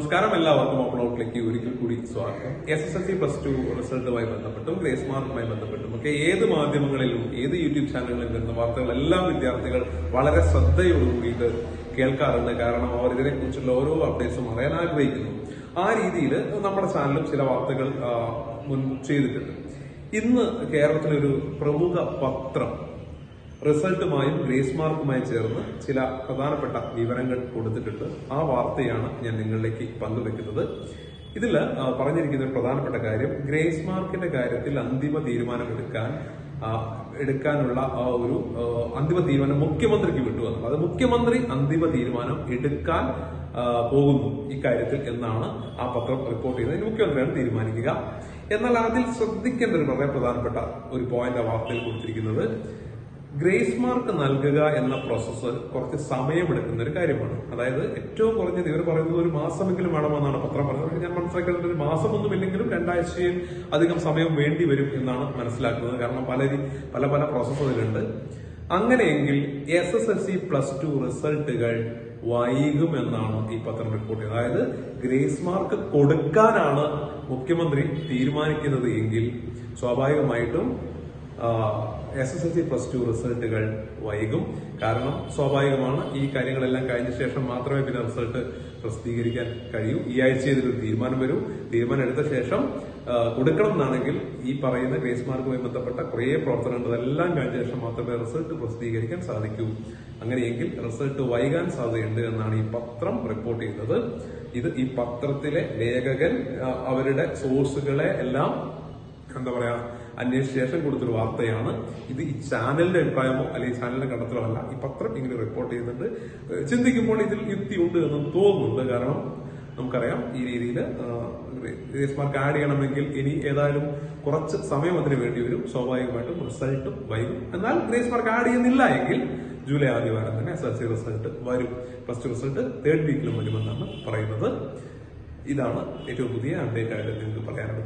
നമസ്കാരം എല്ലാവർക്കും ഓപ്പൺ ഔട്ട്ലേക്ക് ഒരിക്കൽ കൂടി സ്വാഗതം S S L C plus two റിസൾട്ടുമായി ബന്ധപ്പെട്ടും ഗ്രേസ് മാർക്കുമായി ബന്ധപ്പെട്ടും ഒക്കെ ഏത് മാധ്യമങ്ങളിലും ഏത് യൂട്യൂബ് ചാനലുകളിലും വരുന്ന വാർത്തകളെല്ലാം വിദ്യാർത്ഥികൾ വളരെ ശ്രദ്ധയോടുകൂടിയിട്ട് കേൾക്കാറുണ്ട് കാരണം അവർ ഇതിനെക്കുറിച്ചുള്ള ഓരോ അപ്ഡേറ്റ്സും അറിയാൻ ആഗ്രഹിക്കുന്നു ആ രീതിയിൽ നമ്മുടെ ചാനലും ചില വാർത്തകൾ ആ, മുൻ ചെയ്തിട്ടുണ്ട് ഇന്ന് കേരളത്തിലൊരു പ്രമുഖ പത്രം റിസൾട്ടുമായും ഗ്രേസ് മാർക്കുമായും ചേർന്ന് ചില പ്രധാനപ്പെട്ട വിവരങ്ങൾ കൊടുത്തിട്ടുണ്ട് ആ വാർത്തയാണ് ഞാൻ നിങ്ങളിലേക്ക് പങ്കുവെക്കുന്നത് ഇതിൽ പറഞ്ഞിരിക്കുന്ന ഒരു പ്രധാനപ്പെട്ട കാര്യം ഗ്രേസ് മാർക്കിന്റെ കാര്യത്തിൽ അന്തിമ തീരുമാനമെടുക്കാൻ ആ, എടുക്കാനുള്ള ആ ഒരു ആ, അന്തിമ തീരുമാനം മുഖ്യമന്ത്രിക്ക് വിട്ടുവന്നത് അത് മുഖ്യമന്ത്രി അന്തിമ തീരുമാനം എടുക്കാൻ ആ, പോകുന്നു ഇക്കാര്യത്തിൽ എന്നാണ് ആ പത്രം റിപ്പോർട്ട് ചെയ്തത് ഇതിന് മുഖ്യമന്ത്രിയാണ് തീരുമാനിക്കുക എന്നാൽ അതിൽ ശ്രദ്ധിക്കേണ്ട ഒരു വളരെ പ്രധാനപ്പെട്ട ഒരു പോയിന്റ് ആ വാർത്തയിൽ കൊടുത്തിരിക്കുന്നത് ഗ്രേസ് മാർക്ക് നൽകുക എന്ന പ്രോസസ്സ് കുറച്ച് സമയമെടുക്കുന്ന ഒരു കാര്യമാണ് അതായത് ഏറ്റവും കുറഞ്ഞത് ഇവർ പറയുന്നത് ഒരു മാസമെങ്കിലും വേണമെന്നാണ് പത്രം പറയുന്നത് പക്ഷേ ഞാൻ മനസ്സിലാക്കുന്നത് ഒരു മാസമൊന്നും ഇല്ലെങ്കിലും രണ്ടാഴ്ചയിൽ അധികം സമയം വേണ്ടി വരും എന്നാണ് മനസ്സിലാക്കുന്നത് കാരണം പല രീ- പല പല പ്രോസസ്സ് അതിലുണ്ട് അങ്ങനെയെങ്കിൽ S S L C plus two റിസൾട്ടുകൾ വൈകും എന്നാണ് ഈ പത്രം റിപ്പോർട്ട് ചെയ്തത് അതായത് ഗ്രേസ് മാർക്ക് കൊടുക്കാനാണ് മുഖ്യമന്ത്രി തീരുമാനിക്കുന്നത് എങ്കിൽ സ്വാഭാവികമായിട്ടും S S L C plus two റിസൾട്ടുകൾ വൈകും കാരണം സ്വാഭാവികമാണ് ഈ കാര്യങ്ങളെല്ലാം കഴിഞ്ഞ ശേഷം മാത്രമേ പിന്നെ റിസൾട്ട് പ്രസിദ്ധീകരിക്കാൻ കഴിയൂ ഈ ആഴ്ച ഇതിലൊരു തീരുമാനം വരും തീരുമാനം എടുത്ത ശേഷം ആ, കൊടുക്കണം എന്നാണെങ്കിൽ ഈ പറയുന്ന ഗ്രേസ് മാർക്കുമായി ബന്ധപ്പെട്ട കുറേ പ്രവർത്തനങ്ങൾ അതെല്ലാം കഴിഞ്ഞ ശേഷം മാത്രമേ റിസൾട്ട് പ്രസിദ്ധീകരിക്കാൻ സാധിക്കൂ അങ്ങനെയെങ്കിൽ റിസൾട്ട് വൈകാൻ സാധ്യതയുണ്ട് എന്നാണ് ഈ പത്രം റിപ്പോർട്ട് ചെയ്യുന്നത് ഇത് ഈ പത്രത്തിലെ ലേഖകൻ ആ, അവരുടെ സോഴ്സുകളെ എല്ലാം എന്താ പറയാ അന്വേഷിച്ച ശേഷം കൊടുത്തൊരു വാർത്തയാണ് ഇത് ഈ ചാനലിന്റെ അഭിപ്രായമോ അല്ലെങ്കിൽ ചാനലിന്റെ കണ്ടെത്തലോ അല്ല ഈ പത്രം ഇങ്ങനെ റിപ്പോർട്ട് ചെയ്യുന്നുണ്ട് ഏഹ് ചിന്തിക്കുമ്പോൾ ഇതിൽ യുക്തിയുണ്ട് എന്ന് തോന്നുന്നുണ്ട് കാരണം നമുക്കറിയാം ഈ രീതിയിൽ ഗ്രേസ് മാർക്ക് ആഡ് ചെയ്യണമെങ്കിൽ ഇനി ഏതായാലും കുറച്ച് സമയം അതിന് വേണ്ടി വരും സ്വാഭാവികമായിട്ടും റിസൾട്ടും വൈകും എന്നാൽ ഗ്രേസ് മാർക്ക് ആഡ് ചെയ്യുന്നില്ല എങ്കിൽ ജൂലൈ ആദ്യ വാരം തന്നെ എസ് എൽ സി റിസൾട്ട് വരും പ്ലസ് ടു റിസൾട്ട് തേർഡ് വീക്കിലും വരുമെന്നാണ് പറയുന്നത് ഇതാണ് ഏറ്റവും പുതിയ അപ്ഡേറ്റ് ആയിട്ട് നിങ്ങൾക്ക് പറയാനുള്ളത്